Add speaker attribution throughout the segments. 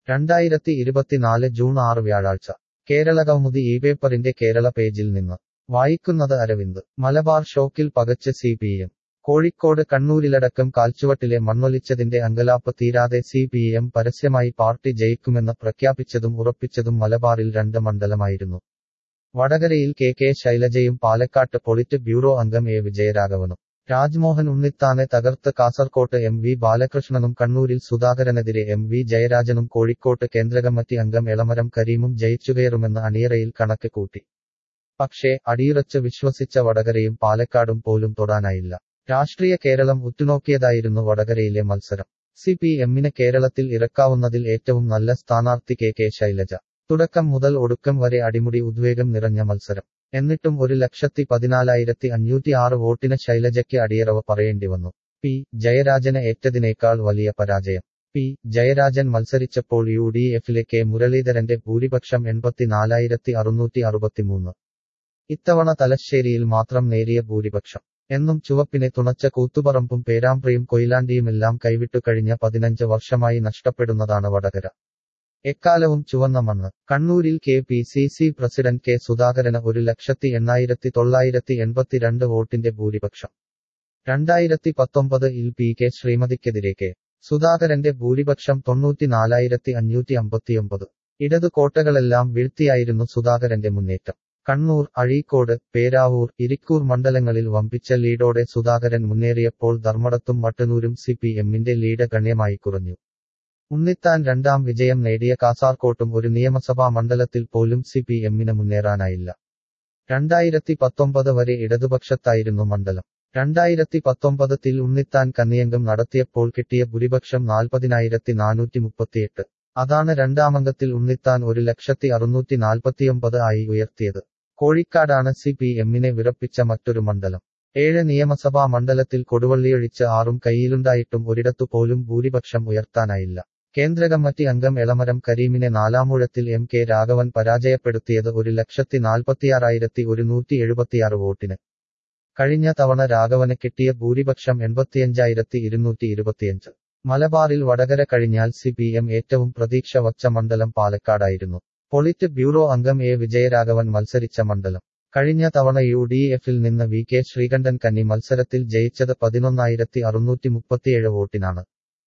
Speaker 1: രണ്ടായിരത്തി ഇരുപത്തിനാല് ജൂൺ ആറ് വ്യാഴാഴ്ച കേരളകൗമുദി ഈ പേപ്പറിന്റെ കേരള പേജിൽ നിന്ന് വായിക്കുന്നത് അരവിന്ദ് മലബാർ ഷോക്കിൽ പകച്ച് സി പി എം കോഴിക്കോട് കണ്ണൂരിലടക്കം കാൽച്ചുവട്ടിലെ മണ്ണൊലിച്ചതിന്റെ അങ്കലാപ്പ് തീരാതെ സി പി എം പരസ്യമായി പാർട്ടി ജയിക്കുമെന്ന് പ്രഖ്യാപിച്ചതും ഉറപ്പിച്ചതും മലബാറിൽ രണ്ട് മണ്ഡലമായിരുന്നു വടകരയിൽ കെ കെ ശൈലജയും പാലക്കാട്ട് പൊളിറ്റ് ബ്യൂറോ അംഗം എ വിജയരാഘവനും രാജ്മോഹൻ ഉണ്ണിത്താനെ തകർത്ത് കാസർകോട്ട് എം വി ബാലകൃഷ്ണനും കണ്ണൂരിൽ സുധാകരനെതിരെ എം വി ജയരാജനും കോഴിക്കോട്ട് കേന്ദ്രകമ്മിറ്റി അംഗം എളമരം കരീമും ജയിച്ചുകയറുമെന്ന് അണിയറയിൽ കണക്ക് കൂട്ടി പക്ഷേ അടിയുറച്ച് വിശ്വസിച്ച വടകരയും പാലക്കാടും പോലും തൊടാനായില്ല രാഷ്ട്രീയ കേരളം ഉറ്റുനോക്കിയതായിരുന്നു വടകരയിലെ മത്സരം സി പി എമ്മിന് കേരളത്തിൽ ഇറക്കാവുന്നതിൽ ഏറ്റവും നല്ല സ്ഥാനാർത്ഥി കെ കെ ശൈലജ തുടക്കം മുതൽ ഒടുക്കം വരെ അടിമുടി ഉദ്വേഗം നിറഞ്ഞ മത്സരം എന്നിട്ടും ഒരു ലക്ഷത്തി പതിനാലായിരത്തി അഞ്ഞൂറ്റി ആറ് വോട്ടിന് ശൈലജയ്ക്ക് അടിയറവ് പറയേണ്ടി വന്നു പി ജയരാജന് ഏറ്റതിനേക്കാൾ വലിയ പരാജയം പി ജയരാജൻ മത്സരിച്ചപ്പോൾ യു ഡി എഫിലെ കെ മുരളീധരന്റെ ഭൂരിപക്ഷം എൺപത്തിനാലായിരത്തി അറുന്നൂറ്റി അറുപത്തിമൂന്ന് ഇത്തവണ തലശ്ശേരിയിൽ മാത്രം നേരിയ ഭൂരിപക്ഷം എന്നും ചുവപ്പിനെ തുണച്ച കൂത്തുപറമ്പും പേരാമ്പ്രയും കൊയിലാണ്ടിയുമെല്ലാം കൈവിട്ടു കഴിഞ്ഞ പതിനഞ്ച് വർഷമായി നഷ്ടപ്പെടുന്നതാണ് വടകര എക്കാലവും ചുവന്ന മണ്ണ് കണ്ണൂരിൽ K P C C president K സുധാകരന് ഒരു ലക്ഷത്തി എണ്ണായിരത്തി തൊള്ളായിരത്തി എൺപത്തിരണ്ട് വോട്ടിന്റെ ഭൂരിപക്ഷം രണ്ടായിരത്തി പത്തൊമ്പതിൽ പി കെ ശ്രീമതിക്കെതിരെ കെ സുധാകരന്റെ ഭൂരിപക്ഷം തൊണ്ണൂറ്റിനാലായിരത്തി അഞ്ഞൂറ്റി അമ്പത്തിയൊമ്പത് ഇടതു കോട്ടകളെല്ലാം വീഴ്ത്തിയായിരുന്നു സുധാകരന്റെ മുന്നേറ്റം കണ്ണൂർ അഴീക്കോട് പേരാവൂർ ഇരിക്കൂർ മണ്ഡലങ്ങളിൽ വമ്പിച്ച ലീഡോടെ സുധാകരൻ മുന്നേറിയപ്പോൾ ധർമ്മടത്തും മട്ടന്നൂരും സി പി എമ്മിന്റെ ലീഡ് ഗണ്യമായി കുറഞ്ഞു ഉണ്ണിത്താൻ രണ്ടാം വിജയം നേടിയ കാസാർകോട്ടും ഒരു നിയമസഭാ മണ്ഡലത്തിൽ പോലും സി പി എമ്മിന് മുന്നേറാനായില്ല രണ്ടായിരത്തി പത്തൊമ്പത് വരെ ഇടതുപക്ഷത്തായിരുന്നു മണ്ഡലം രണ്ടായിരത്തി പത്തൊമ്പതിൽ ഉണ്ണിത്താൻ കന്നിയംഗം നടത്തിയപ്പോൾ കിട്ടിയ ഭൂരിപക്ഷം നാൽപ്പതിനായിരത്തി നാനൂറ്റി മുപ്പത്തിയെട്ട് അതാണ് രണ്ടാമംഗത്തിൽ ഉണ്ണിത്താൻ ഒരു ലക്ഷത്തി അറുന്നൂറ്റി നാൽപ്പത്തിയൊമ്പത് ആയി ഉയർത്തിയത് കോഴിക്കാടാണ് സി പി എമ്മിനെ വിറപ്പിച്ച മറ്റൊരു മണ്ഡലം ഏഴ് നിയമസഭാ മണ്ഡലത്തിൽ കൊടുവള്ളിയൊഴിച്ച് ആറും കയ്യിലുണ്ടായിട്ടും ഒരിടത്തു പോലും ഭൂരിപക്ഷം ഉയർത്താനായില്ല കേന്ദ്ര കമ്മിറ്റി അംഗം എളമരം കരീമിനെ നാലാമൂഴത്തിൽ എം കെ രാഘവൻ പരാജയപ്പെടുത്തിയത് ഒരു ലക്ഷത്തി നാൽപ്പത്തിയാറായിരത്തി ഒരുന്നൂറ്റി എഴുപത്തിയാറ് വോട്ടിന് കഴിഞ്ഞ തവണ രാഘവന് കിട്ടിയ ഭൂരിപക്ഷം എൺപത്തിയഞ്ചായിരത്തി ഇരുന്നൂറ്റി ഇരുപത്തിയഞ്ച് മലബാറിൽ വടകര കഴിഞ്ഞാൽ സി പി എം ഏറ്റവും പ്രതീക്ഷ വച്ച മണ്ഡലം പാലക്കാടായിരുന്നു പൊളിറ്റ് ബ്യൂറോ അംഗം എ വിജയരാഘവൻ മത്സരിച്ച മണ്ഡലം കഴിഞ്ഞ തവണ യു ഡി എഫിൽ നിന്ന് വി കെ ശ്രീകണ്ഠൻ കന്നി മത്സരത്തിൽ ജയിച്ചത് പതിനൊന്നായിരത്തി അറുന്നൂറ്റി മുപ്പത്തിയേഴ് വോട്ടിനാണ്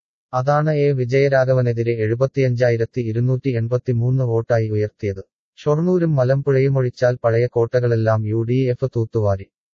Speaker 1: അതാണ് എ വിജയരാഘവനെതിരെ എഴുപത്തിയഞ്ചായിരത്തി ഇരുന്നൂറ്റി എൺപത്തിമൂന്ന് വോട്ടായി ഉയർത്തിയത് ഷൊർണൂരും മലമ്പുഴയും ഒഴിച്ചാൽ പഴയ കോട്ടകളെല്ലാം യു ഡി എഫ് തൂത്തുവാരി